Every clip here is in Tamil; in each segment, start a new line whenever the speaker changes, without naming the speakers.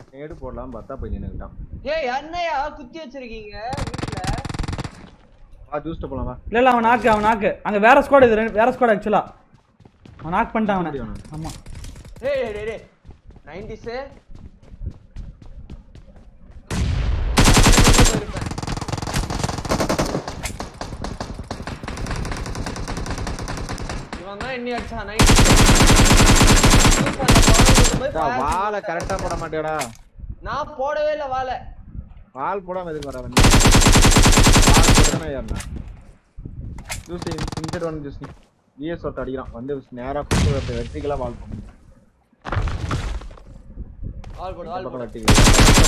நேடு போடலாம் பார்த்தா போய் நின்னுக்கிட்டான்
ஏய் என்னையா குத்தி வச்சிருக்கீங்க வீட்ல
வா ஜூஸ்ட்டு போலாம் வா
இல்ல இல்ல அவன் நாக்கு அவன் நாக்கு அங்க வேற ஸ்குவாட் இது ரெண்டு- வேற ஸ்குவாட் ஆக்சுவலா அவன் நாக் பண்ணிட்டான் அவனை
அப்படியா?
ஆமா
டேய் டேய், டேய் டேய் நைன்டிஸ் இவன் தான் இன்னி அடிச்சான் நைன்டி
வாழை கரெக்டா போட மாட்டியாடா
நான் போடவே இல்ல வாழை
வால் போடாம எதுக்கு வர வந்து வால் போடாம ஏறனா ஜூஸ் இன்டர் ஒன் ஜூஸ் விஎஸ் ஒட்டு அடிக்கிறான் வந்து நேரா கூட்டு வெற்றிகளா வால் போடும்
வால் போடு வால்
பக்கம்
போடு
வெற்றிகள்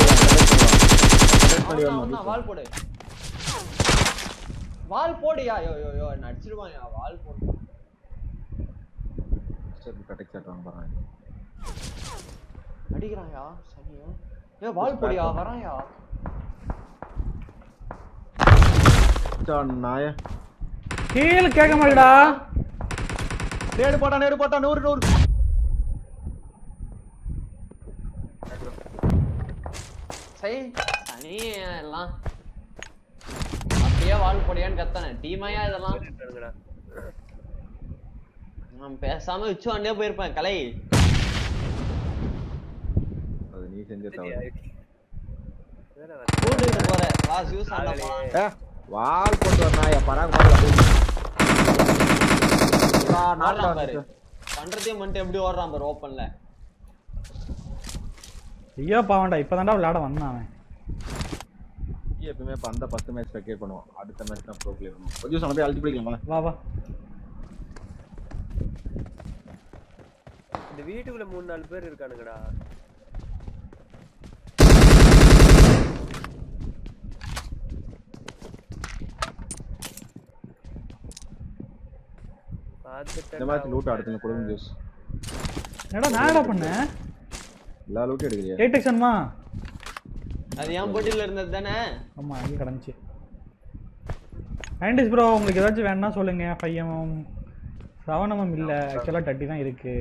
அவனா, அவனா, வால் போடு வால் போடுயா யோ யோ யோ என்ன அடிச்சிருவான்யா வால் போடு
கட்டக் சாட்டுவாங்க பாருங்க
அடிக்கிறான்யா சனியா ஏ வால் போடியா வரான்யா
நாய
கீழே கேட்க மாட்டேடா
நேடு போட்டா நேடு போட்டா நூறு நூறு
சை சனி எல்லாம் அப்படியே வால் போடியான்னு கத்தானே டீமையா இதெல்லாம்
இருக்கானுங்கடா.
நான் பேசாம வச்சு வண்டியே போயிருப்பேன் கலை
அது நீ செஞ்ச
சரியா?
தவறு
வேற வேற.
கூட்டிட்டு போற வா சிவஸ் ஆண்டா போலாம்
ஏ, வால் போட்டு வரணும் என் பராக் மாதிரி அப்படி ஆ, நாட்டுல
ஓடுறான் பாரு
வந்துச்சு.
பண்றதையும் பண்ணிட்டு எப்படி ஓடுறான் பாரு ஓப்பன்ல
ஐயோ பாவண்டா இப்பதான்டா விளையாட வந்தான் அவன்
எப்பவுமே இப்ப அந்த பத்து மேட்ச் வெக்கேட் பண்ணுவோம் அடுத்த மேட்ச் தான் ப்ரோ பிளே பண்ணுவோம் கொஞ்சம் சொன்ன போய் அழுத்தி பிடிக்கலாமா
வா வா
இந்த வீட்டுக்குள்ள மூணு நாலு பேர் இருக்கானுங்கடா
இந்த மேட்ச் லூட் அடுத்து கொடுங்க ஜூஸ்
என்னடா நான் என்ன பண்ணேன்
எல்லா லூட்டும் எடுக்கிறியா
எயிட் எக்ஷன்மா
அது என் போட்டியில இருந்தது தானே
ஆமா அங்கே கிடந்துச்சு நைன்டிஸ் ப்ரோ உங்களுக்கு ஏதாச்சும் வேணும்னா சொல்லுங்க ஃபைவ் எம்எம் செவன் எம்எம் இல்லை ஆக்சுவலாக தேர்ட்டி தான் இருக்கு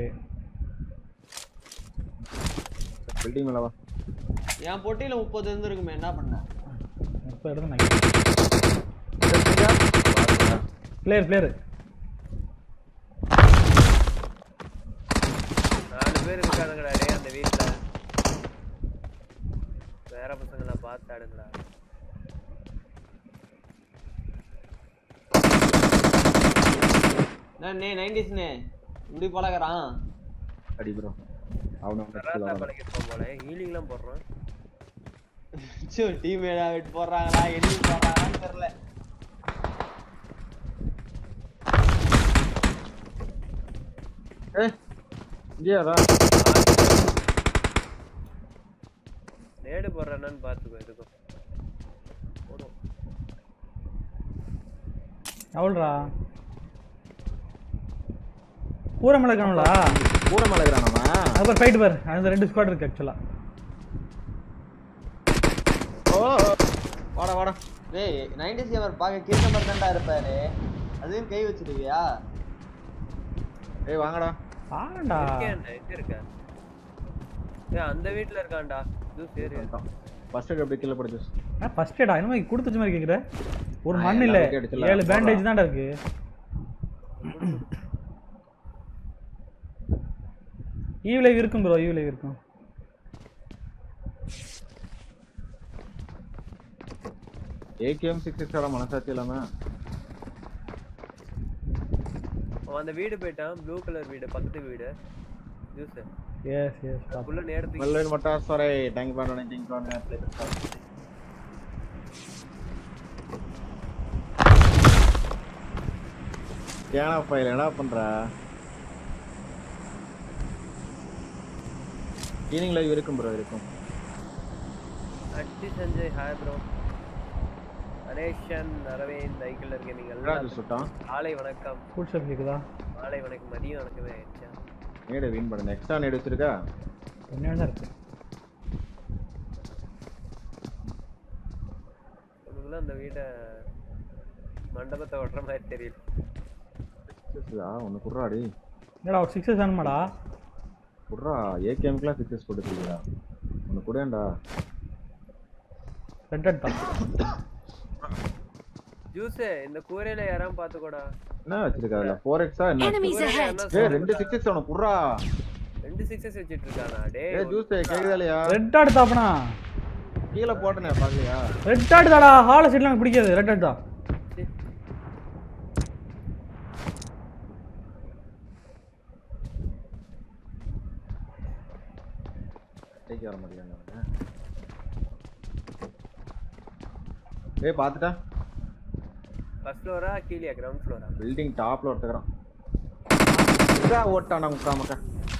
பில்டிங் மேல வா
என் போட்டியில முப்பது இருந்திருக்குமே என்ன பண்ண
இப்போ எடுத்து பிளேயர் பிளேயர்
நாலு பேர் இருக்கானுங்கடா டேய் அந்த வீட்ல வேற பசங்கள பார்த்து ஆடுங்கடா
நே நைன்டிஸ்னே இப்படி பழகுறான்
அடி ப்ரோ அவனை
கராத்தா பழகிருப்பான் போல ஹீலிங்லாம் போடுறான்
டீம் விட்டு போடுறாங்களா எண்ணி போடுறாங்களான்னு தெரியல
ஏ இங்கேயாடா
நேடு போடுறானான்னு பார்த்துக்கோ எதுக்கும் போடும்
எவ்வளோடா பூர மிளகணும்லா
கூட மேல இருக்கிறான் அவன்
அது ஃபைட் பார் அந்த ரெண்டு ஸ்குவாட் இருக்கு ஆக்சுவலாக
ஓ வாடா வாடா
டேய் நைன்டிஸ் அவர் பார்க்க கீழ நம்பர் தான்டா இருப்பாரு அதையும் கை வச்சிருக்கியா
ஏய் வாங்கடா
ஆண்டா
இருக்கேன் எங்க இருக்க ஏய் அந்த வீட்ல இருக்கான்டா இது சரி
ஃபர்ஸ்ட் எப்படி கீழே போடு ஜூஸ்
ஃபர்ஸ்ட் ஏடா என்ன குடுத்து வச்ச மாதிரி கேக்குற ஒரு
நான்
மண் இல்ல
எல்லாத்தையும் எடுத்துடலாம்.
ஏழு பேண்டேஜ் தான்டா இருக்கு ஈவிலைவ் இருக்கும் ப்ரோ ஈவிலைவ் இருக்கும்
ஏகேஎம் சிக்ஸ் சிக்ஸ் மனசாட்சி இல்லாம
அவன் அந்த வீடு போயிட்டான் ப்ளூ கலர் வீடு பக்கத்து வீடு ஜூஸ்
எஸ் எஸ்
அதுக்குள்ள நேரத்துக்கு
மெல்லன் மட்டும் சாரி டேங்க் பண்ண டேங்க் பண்ண ப்ளே ஏனா ஃபைல் என்ன பண்ற ஈவினிங் லைவ் இருக்கும் ப்ரோ இருக்கும்
அட்டி சஞ்சய் ஹாய் ப்ரோ நரேஷன் அரவிந்த் சைக்கிள் இருக்க நீங்கள்
என்னடா
எல்லாம்
ஜூஸ் சுட்டான்
மாலை வணக்கம்
ஃபுட் ஷாப் கேக்குதா
மாலை வணக்கம் மதியம் வணக்கமே ஆயிடுச்சா
நேடு வின் பண்ணு எக்ஸ்ட்ரா நேடு வச்சிருக்கா
என்ன தான் இருக்கு
உனக்குலாம் அந்த வீட்டை மண்டபத்தை ஒட்டுற மாதிரி தெரியல
சிக்ஸா ஒன்று குட்றாடி
என்னடா ஒரு சிக்ஸஸ் வேணுமாடா
குட்றா ஏகேஎம்க்குலாம் சிக்ஸஸ் போட்டுருக்கீங்களா உனக்கு கூடண்டா
ரெட் டாட் தான்
ஜூஸ் இந்த கூரையில யாராம் பாத்துக்கோடா
என்ன வச்சிருக்க அதுல ஃபோர் எக்ஸா என்ன
Enemies
கூரையில
ahead!
யாருன்னா
ஏய் ரெண்டு சிக்ஸ் எக்ஸ் உனக்கு குர்ரா
ரெண்டு சிக்ஸஸ் வச்சிட்டு இருக்கானா டேய்
ஏய் ஜூஸ் கேக்குதா இல்லையா
ரெட் டாட் தாப்பனா
கீழே போட்டனே பாக்கலையா
ரெட் டாட் தாடா ஹால சீட்ல எனக்கு பிடிக்காது ரெட் டாட் தான்
டேக் வர மாட்டேங்கிறாங்க ஏய் பாத்துட்டா
ஃபர்ஸ்ட் ஃப்ளோரா கீழே கிரவுண்ட் ஃப்ளோரா
பில்டிங் டாப்ல ஒருத்தக்கிறான் இதா ஓட்டானா முக்கா மக்கா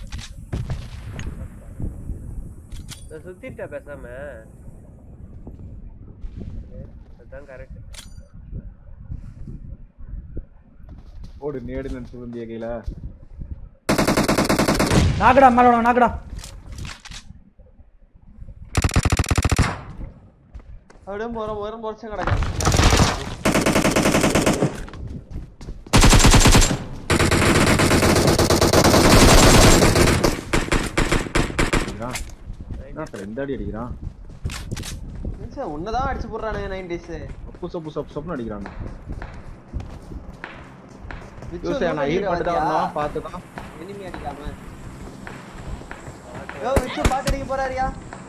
நான் சுத்திட்டா பேசாம ஏ, அதான் கரெக்ட்
ஓடு நேடு நினைச்சு இருந்திய கையில
நாக்கடா மேல வேணா நாக்கடா
அப்படியே போற ஒரு வருஷம் கிடக்கு
அடிக்கிறான் என்ன சார் எந்த அடி அடிக்கிறான்
மனுஷன் உன்னதான் அடிச்சு போடுறானுங்க நைன்டிஸ்
சப்பு சப்பு சப்பு சப்புன்னு அடிக்கிறான் யூஸ் நான் ஹீல் பண்ணிட்டு வரணும் பார்த்துதான்
எனிமி அடிக்காம யோ விச்சு பாட்டு அடிக்க போறாரியா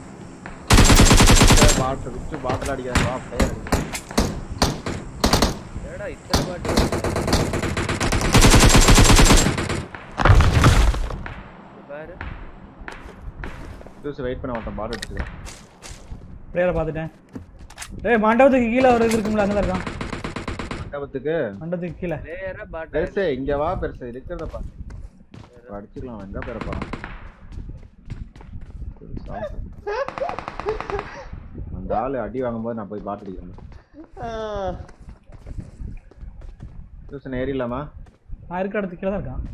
பாட்டு விட்டு பாட்டில் அடிக்கிறாங்க வா பிளேயர்
என்னடா இத்தனை பாட்டு இங்க பாரு
யூஸ் வெயிட் பண்ண மாட்டேன் பாட்டு அடிச்சுக்கிறேன்
பிளேயரை பார்த்துட்டேன் டேய் மண்டபத்துக்கு கீழே ஒரு இது இருக்கும்ல அங்கே தான் இருக்கான்
மண்டபத்துக்கு
மண்டபத்துக்கு கீழே
பிளேயரா பாட்டா
பெருசு இங்க வா பெருசு இருக்கிறத பா இப்ப அடிச்சுக்கலாம் எங்க பேர போறான் அந்த ஆளு அடி வாங்கும்போது நான் போய் பாட்டு அடிக்கிறேன் டியூஷன் ஏறிடலாமா
நான் இருக்கிற இடத்துக்கு கீழே தான் இருக்கான்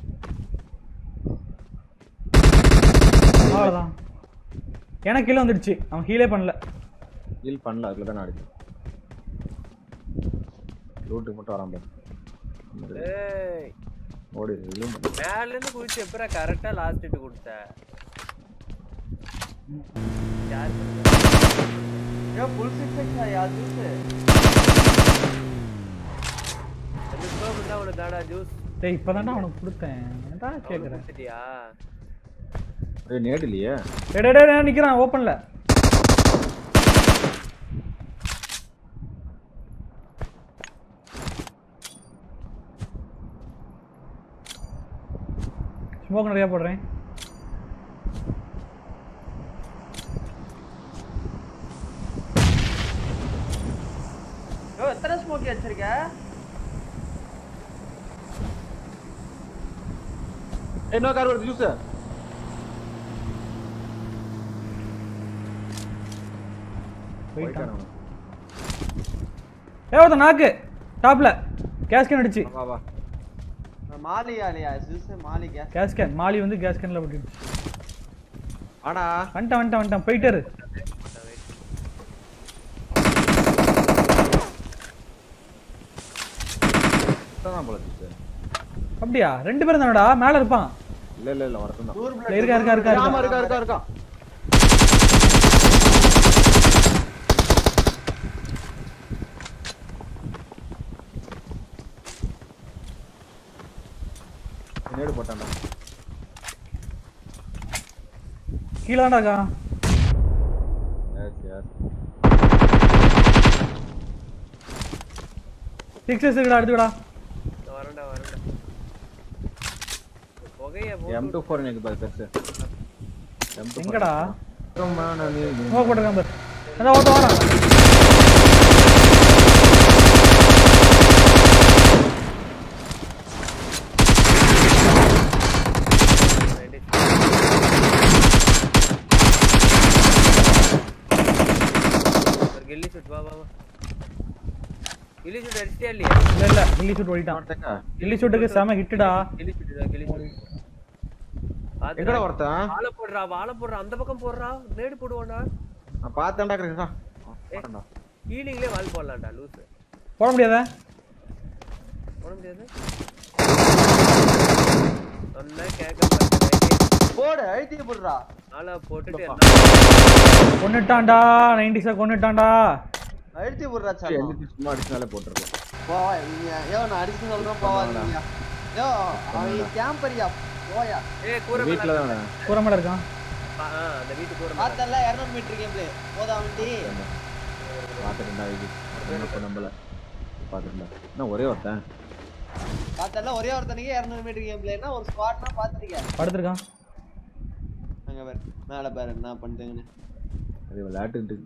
அவ்வளோதான் எனக்கு கீழே வந்துடுச்சு அவன் ஹீலே பண்ணல
ஹீல் பண்ணல அதுல தான் நான் அடிச்சேன் ரூட்டுக்கு மட்டும் வரான் பாரு
ஏய்
ஓடி இதுவும்
மேல இருந்து குளிச்சு எப்பரா கரெக்டா லாஸ்ட் ஹிட் கொடுத்த யார்
யோ ஃபுல் சிக்ஸ் யா ஜூஸ்
அந்த ஸ்கோப் தான் உனக்கு தாடா ஜூஸ்
டேய் இப்போ அவனுக்கு கொடுத்தேன் என்னடா கேட்குறேன்
கொடுத்துட்டியா
ஏய் நேடு இல்லையே
டேய் டேய், டேய் நான் நிற்கிறான் ஓப்பனில் ஸ்மோக் நிறையா போடுறேன்
யோ எத்தனை ஸ்மோக்கி வச்சிருக்க
என்ன கார் வருது ஜூஸ்
போயிட்டான் ஏ ஒருத்தன் நாக்கு டாப்ல கேஸ்கன் அடிச்சு
வா வா
மாலியா இல்லையா ஜூஸ் மாலி கேஸ்
கேஸ்கன் மாலி வந்து கேஸ்கன்ல போட்டுடுச்சு
ஆடா
வந்துட்டான் வந்துட்டான் வந்துட்டான் போயிட்டாரு
தான் போல ஜூஸ்
அப்படியா ரெண்டு பேரும் தானடா மேல இருப்பான்
இல்ல இல்ல இல்ல வரட்டும் தான்
டூர்
இல்ல, இருக்கா இருக்கா இருக்கா
ஆமா
இருக்கா
இருக்கா இருக்கா இருக்கா நேடு போட்டான்டா
கீழே தான்டா இருக்கான்
எஸ் எஸ்
சிக்ஸ் இருக்குடா எடுத்துக்கடா
நான் வரேன்டா வரேன்டா இந்த புகைய
எம் டூ ஃபோர் எனக்கு பாரு பெருசு எம் டூ
எங்கடா?
ரொம்ப நான்
ஸ்மோக் போட்டிருக்கான் பாரு அதான் ஓட்ட வாடா
ஒரு கில்லி சுட் வா வா வா கில்லி சுட் அடிச்சிட்டியா இல்லையா
இல்ல இல்ல கில்லி ஷூட் ஓடிட்டான் கில்லி ஷூட்டுக்கு செம ஹிட்டுடா
கில்லி சுட் தான் கில்லி சுட்
எங்கடா ஒருத்தன்
வாழை போடுறா வாழை போடுறா அந்த பக்கம் போடுறா நேடு போடுவான்டா
நான் பார்த்தேன்டா கிருஷ்ணா போட்டேன்டா
ஹீலிங்லேயே வால் போடலாம்டா லூசு
போட முடியாதா
போட முடியாது சொன்னா கேட்க மாட்டேன்
போடு அழுத்தி போடுறா
ஆளா போட்டுட்டு
கொன்னுட்டான்டா நைன்டிஸா கொன்னுட்டான்டா
அழுத்தி விடுறா சார்
எழுதி சும்மா அடிச்சனாலே போட்டுருக்கோம்
போவா நீங்க யோ நான் அடிச்சு சொல்றேன் போவா நீங்க யோ அவன் கேம்பரியா போயா
ஏ கூரை மேல
வீட்டுல தான்
கூறமேல இருக்கான்
ஆ, ஆ, அந்த வீட்டு கூரை மேல.
பார்த்தல 200 மீட்டர் கேம் ப்ளே போதா வண்டி
பாத்துட்டா இது என்ன நம்பல பாத்துட்டா என்ன ஒரே ஒருத்தன்
பார்த்தல ஒரே ஒருத்தனுக்கு 200 மீட்டர் கேம் ப்ளேனா ஒரு ஸ்குவாட்னா பாத்துட்டீங்க
படுத்திருக்கான்
அங்க பாரு மேல பாரு என்ன பண்ணிட்டீங்கன்னு
அது விளையாட்டுட்டு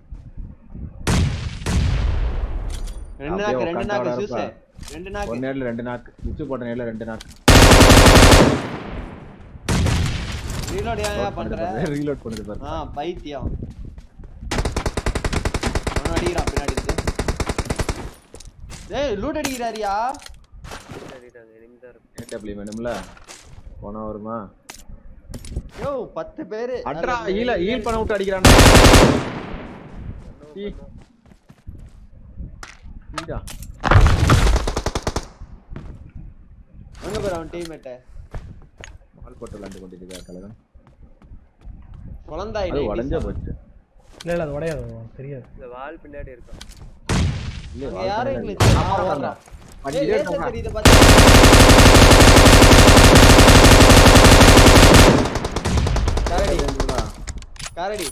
ரெண்டு
அப்படியே
நாக்கு ரெண்டு நாக்கு
உட்கார்ந்து
சூஸ்
வரப்பா.
ரெண்டு
ஒரு
நாக்கு
நேரில் ரெண்டு நாக்கு சுவிட்ச் போட்ட நேரில் ரெண்டு நாக்கு
ரீலோட் ஏன் பண்ற
ரீலோட் பண்ணுது பாரு
ஆ பைத்தியம் அவன் அடிக்கிறான் பின்னாடி இருந்து டேய் லூட் அடிக்கிறாரியா
சரிட்டாங்க, இனிமேதான் இருக்கும்.
ஏடபிள்யூ வேணும்ல போனா வருமா
யோ பத்து பேரு
அட்ரா ஈல ஈல் பண்ண விட்டு அடிக்கிறான் ஈ. ஈடா
அங்க பாரு அவன் டீம்மேட்ட
மால் போட்டு விளையாண்டு கொண்டிருக்கார் கலகன்
குழந்தாய்
அது உடஞ்சே போச்சு
இல்ல இல்ல அது உடையாது உனக்கு தெரியாது
இந்த வால் பின்னாடி இருக்கும்
இல்ல
அங்க
வாழ்க்கை
யாரும்
இல்லை.
எங்களுக்கு
ஆமா,
தெரியாது.
ஆமா.
ஏய்,
வண்டியிலே
லேசர்
இருக்காங்க.
தெரியுது பாத்தியா? காரடி காரடி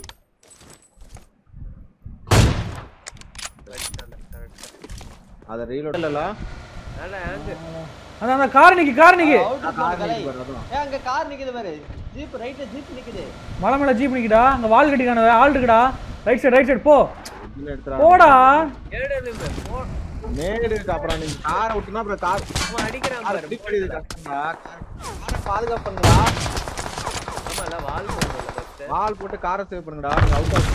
வச்சுட்டான்டா, correct ஆ.
அத ரீலோட் இல்லல
நல்ல angle.
அதான் அந்த கார் நிக்கி கார் நிக்கி
அவுட்
கார்
கார் கலை
நிக்குது பாரு, அதான்.
ஏய் அங்க கார் நிக்குது பாரு ஜீப் ரைட்ல ஜீப் நிக்குது
மலை மேல ஜீப் நிக்கிடா அங்க வால் கட்டிக்கான ஆள் இருக்குடா ரைட் சைடு ரைட் சைடு போ
இதுல எடுத்துறா.
போடா
AWM, போ.
மேடு இருக்கு அப்புறம் நீங்க காரை விட்டுனா அப்புறம் கார்
அவன் அடிக்கிறான்
காரை
பாரு.
flip பண்ணிது கஷ்டம்டா. காரை பாதுகாப்பு பண்ணுடா
ஆமா, இல்ல, வால் போடணும்ல first.
வால் போட்டு காரை சேவ் பண்ணுங்கடா நீங்க அவுட் ஆஃப்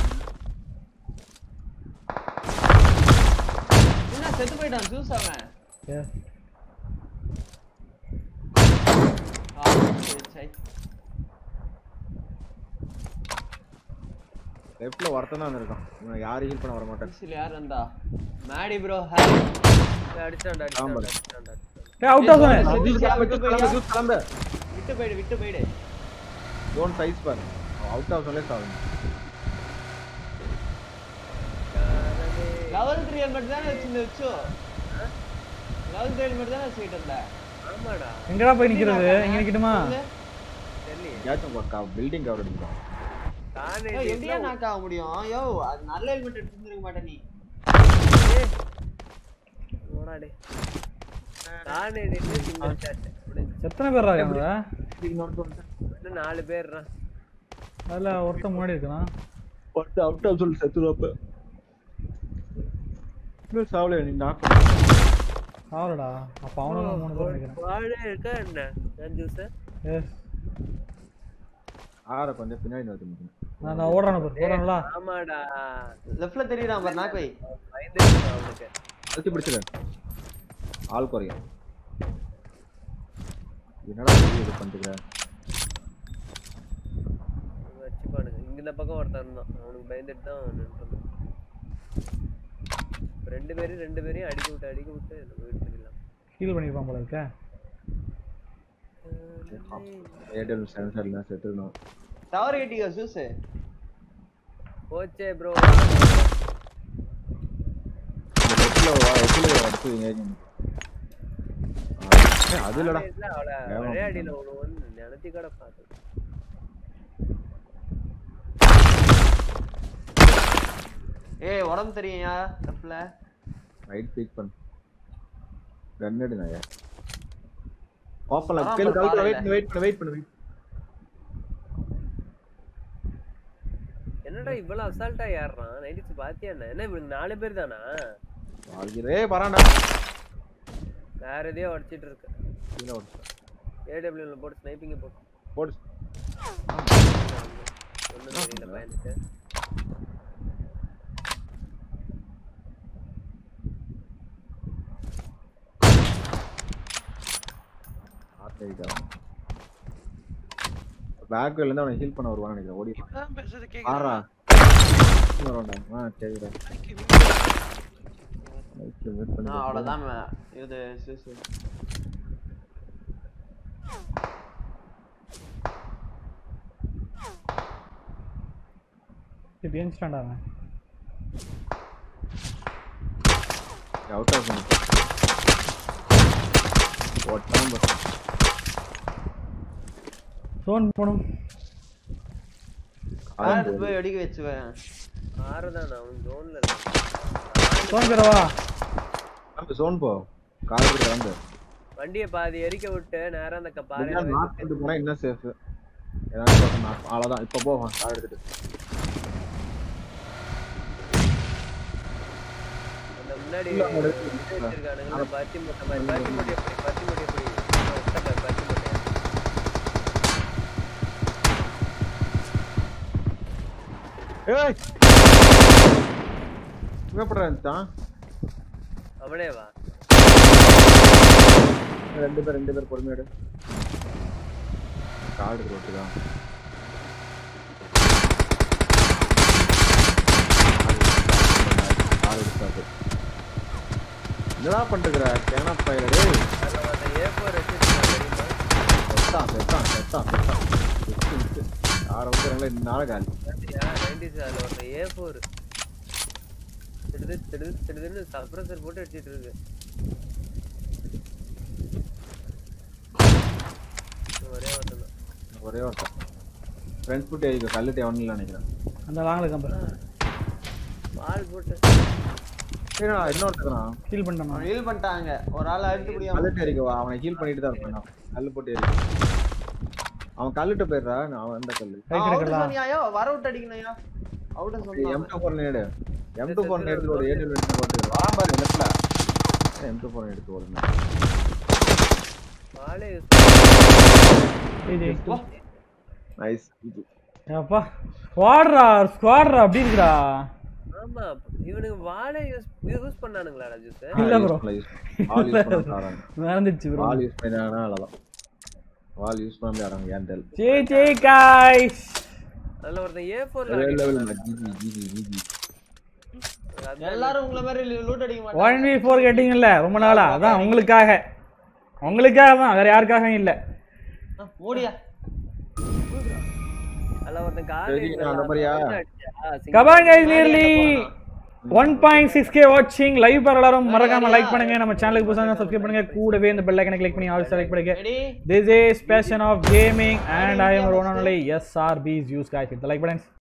என்ன செத்து போயிட்டான் ஜூஸ் அவன்
Yes.
ஆ, சரி, சரி.
லெஃப்ட்ல ஒருத்தன் தான் இருக்கான் இவன் யாரும் ஹீல் பண்ண வர மாட்டான்
ஜூஸ்ல யார் வந்தா மேடி ப்ரோ ஹாய்
ஏய், அடிச்சிட்டான்டா, அடிச்சிட்டான்டா,
ஆமாடா.
அடிச்சிட்டான்டா, அடிச்சிட்டான்டா.
ஏய் அவுட் ஆஃப்
ஏய்,
zone.
சொல்லு.
ஜூஸ் கிளம்பு, ஜூஸ் கிளம்பு, ஜூஸ் கிளம்பு.
விட்டு போயிடு விட்டு போயிடு
ஜோன் சைஸ் பாரு அவுட் ஆஃப் சொல்லி சாகும்
காரணமே.
லெவல் த்ரீ மட்டும் தானே வச்சிருந்த வச்சோ லெவல் த்ரீ மட்டும் தானே வச்சுக்கிட்டு இருந்த
ஆமாடா
எங்கடா போய் நிக்கிறது இங்க நிக்கட்டுமா
சொல்லு.
தெரியலையே.
ஏதாச்சும் பில்டிங் கவர் அடிக்கும்
தானே
ஏய், எப்படியா நாக் ஆக முடியும் யோ அது நல்ல ஹெல்மெட் எடுத்துருக்க மாட்டே நீ
ஏய், போடா டேய். தானே நின்னு single shot. முடிஞ்சுச்சு.
எத்தனை பேர் இருக்காங்க
இன்னும் நாலு பேர்ரா.
அதுல ஒருத்தன் முன்னாடி இருக்கான்
அவுட் ஆஃப் சொல்லி செத்துருவப்ப இன்னும் சாவல நீ நாக்கு
ஆவலடா அப்ப அவனும் மூணு பேர் நினைக்கிறேன்
வாழை இருக்கா என்ன நான் ஜூஸ்
எஸ்
ஆற கொஞ்சம் பின்னாடி நிறுத்த முடியும்
நான் நான் ஓடுறான பாரு ஓடுறான்ல
ஆமாடா
லெஃப்ட்ல தெரியுறான் பாரு நாக் வை
பயந்து அவனுக்கு
அழுத்தி பிடிச்சிரு ஆள் குறையும் என்னடா வெளிய இது பண்ணிட்டு
வச்சுப்பானுங்க இங்க இந்த பக்கம் ஒருத்தன் இருந்தான் அவனுக்கு பயந்துட்டு தான் நின்றுட்டான் ரெண்டு பேரும் ரெண்டு பேரையும் அடிக்க விட்டு அடிக்க விட்டு நம்ம வீடு பண்ணிடலாம்
ஹீல் பண்ணிருப்பான் போல இருக்க
ஏர்டெல் சென்சார் இல்ல செத்துடணும்
டவர் கட்டிக்கோ ஜூஸ்
போச்சே ப்ரோ
இந்த லெஃப்ட்ல லெஃப்ட்ல அடிச்சுவீங்க அது இல்லடா
அவளை
ஏன்
ஒரே அடியில ஒண்ணு ஒண்ணு நினைச்சு கூட பார்த்து
ஏய் உடம்பு தெரியும்யா லெஃப்ட்ல
ரைட் பீக் பண்ணு கன் எடு நாயா ஓப்பன்ல
ஆமா,
கேளு
பாரு,
வெயிட் பண்ணு வெயிட் பண்ணு வெயிட் பண்ணு wait.
என்னடா இவ்வளவு அசால்ட்டா ஏறுறான் நைட்டு பாத்தியா என்ன என்ன இவனுக்கு நாலு பேர் தானா
வாழ்கிறே வரான்டா
வேற எதையோ அடிச்சிட்டு இருக்கு
கீழே ஓடிச்சு
ஏடபிள்யூல போட்டு ஸ்னைப்பிங்க போட்டு
போடு
ஒண்ணும் தெரியல பயந்துட்டு
ஆத்தரிக்கா பேக் இருந்து அவனை ஹீல் பண்ண வருவான்னு நினைக்கிறேன் ஓடி
இப்பதான் பேசுறது
ஆறா
கேக்குதா
வருவான்டா ஆ சரிடா ரைட்ல வெயிட் பண்ணி
நான் அவ்வளவுதான் ம- இது ஜூஸ்
இப்போ ஏஞ்சிட்டான்டா அவன்
அவுட் ஆஃப் ஓட்டாம பஸ்
சோன் போகணும்
ஆடு போய் வெடிக்க வச்சுவேன்
ஆறுதான் அவன் ஜோன்ல இல்ல
சோன் கிடவா
கிளம்பு சோன் போ காலேஜ் கிளம்பு
வண்டியை பாதி எரிக்க விட்டு நேரா அந்த க- பாறையில
நாக்
வைத்து-
பண்ணிட்டு போனா இன்னும் சேஃப் ஏதாவது பார்த்தா knock. அவ்வளவுதான் இப்ப போவான் கார் எடுத்துட்டு
அந்த முன்னாடி
இல்ல, அவங்க
இது வச்சிருக்கானுங்கல்ல, பருத்தி மூட்டை மாதிரி பருத்தி மூட்டை எப்படி பருத்தி மூட்டை எப்படி ஆ, விட்டல, பருத்தி மூட்டை
ஏய் இவன் எப்படி இருந்துச்சான்
அவனே வா
ரெண்டு பேர் ரெண்டு பேர் பொறுமையோடு கார்டு ரோட்டு தான் கார் எடுத்தாது என்னடா பண்றீங்க கேனா பையல டேய்
அதுல அந்த A4 வச்சிருக்கான் தெரியுமா?
செத்தான் செத்தான் செத்தான் செத்தான் விட்டு விட்டு யாரை விட்டுறாங்களோ இந்நாள காலி
பாத்தியா? 90s அதுல ஒருத்தன் A4 திடுது, திடுது, திடுதுன்னு suppressor போட்டு அடிச்சிட்டு இருக்கு ஒரே ஒருத்தன் தான்.
ஒரே ஒருத்தன் ஃப்ரெண்ட்ஸ் புட்டி ஐயோ கல்லுட்டு எவனும் இல்லை நினைக்கிறேன்
அந்த வாங்கல கம்பர்
வால் போட்டு
சரிடா இன்னொருத்தன்
ஹீல் பண்ணிட்டான்
ரீல் பண்ணிட்டாங்க ஒரு ஆள் அழுத்து முடியாம
கல்லுட்டு எரிக்கவா அவனை ஹீல் பண்ணிட்டு தான் இருப்பான் நான். கல்லு போட்டு எரிக்க அவன் கல்லுட்டு போயிடுறா நான் அவன் எந்த கல்லு
கை
அவுட்
கிடக்கலாம்
சொன்னியாயோ வர விட்டு அடிக்கணையா அவுட் சொன்னா
எம் டூ ஃபோர் நேடு எம் டூ ஃபோர் எடுத்து ஒரு ஏடிஎல் எடுத்து போட்டு வா பாரு நெட்ல எம் டூ ஃபோர் எடுத்து ஓடுங்க
வாலே use
ஏய்
நைஸ்
அப்பா ஸ்குவாட்ரா ஸ்குவாட்ரா அப்படி இருக்குடா
ஆமா இவனுக்கு வாழை யூஸ் யூஸ் பண்ணானுங்களாடா ஜூஸ்
இல்ல bro.
ஆல் யூஸ் பண்ணாங்க
மறந்துச்சு ப்ரோ
வால் யூஸ் பண்ணாங்கன்னா அவ்வளவுதான் வால் யூஸ் பண்ண முடியாதாங்க ஏன்டெல்
ஜே ஜே காய்ஸ்
அதுல ஒருத்தன் A4 ல
லெவல் லெவல்
அடிக்கிறான்.
ஜிஜி ஜிஜி ஜிஜி
அதான்
எல்லாரும் உங்களை மாதிரி லூட் அடிக்க
ஒன்
மாட்டாங்க
வி ஃபோர் கேட்டிங்கல்ல ரொம்ப நாளா அதான் உங்களுக்காக உங்களுக்காக தான் வேற யாருக்காகவும் இல்லை
ஆ, மூடியா
அதுல ஒருத்தன் கார்
சரி, நான் அந்த மாதிரியா?
கபான் guys nearly one point six K வாட்சிங் லைவ் பார் எல்லாரும் மறக்காம லைக் பண்ணுங்க நம்ம சேனலுக்கு புதுசாக சப்ஸ்கிரைப் பண்ணுங்க கூடவே இந்த பெல் ஐக்கனை கிளிக் பண்ணி ஆல் செலக்ட் பண்ணுங்க
ready
this is passion of gaming and I am one only S R biz use guys இந்த லைக் பண்ணுங்க